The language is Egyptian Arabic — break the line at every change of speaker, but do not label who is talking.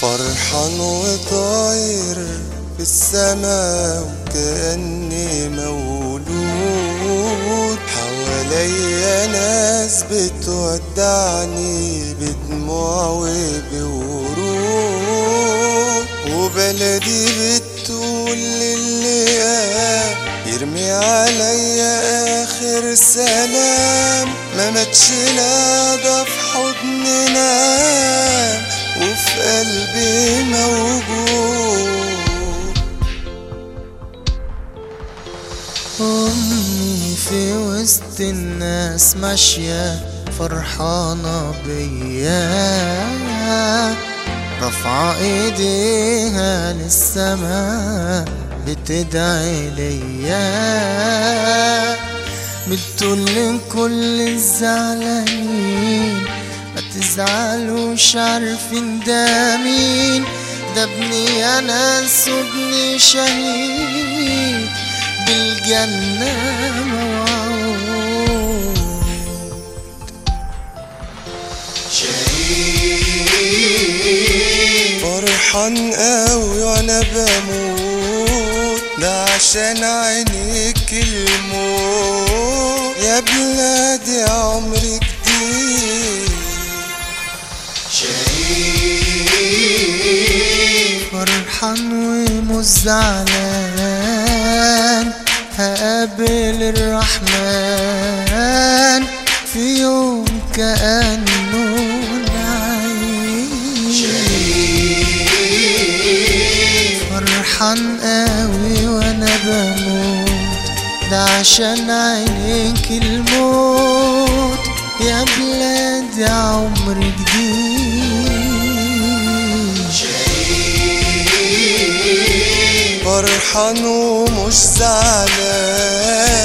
فرحان وطاير في السما وكأني مولود حواليا ناس بتودعني بدموع وبورود وبلدي بتقول للي قام يرمي عليا اخر سلام ما ماتش لا ده في حضننا وفي قلبي موجود
أمي في وسط الناس ماشية فرحانة بيا رافعة ايديها للسماء بتدعي ليا بتقول لكل الزعلانين ما تزعلوش عارفين ده مين ده ابني انا ابني شهيد بالجنة موعود
فرحان قوي وانا بموت ده عشان عينيك الموت يا بلادي عمري جديد
فرحان ومش زعلان هقابل الرحمن في يوم كأنه نعيش فرحان قوي وانا بموت ده عشان عينيك الموت يا بلادي عمر جديد
فرحان ومش زعلان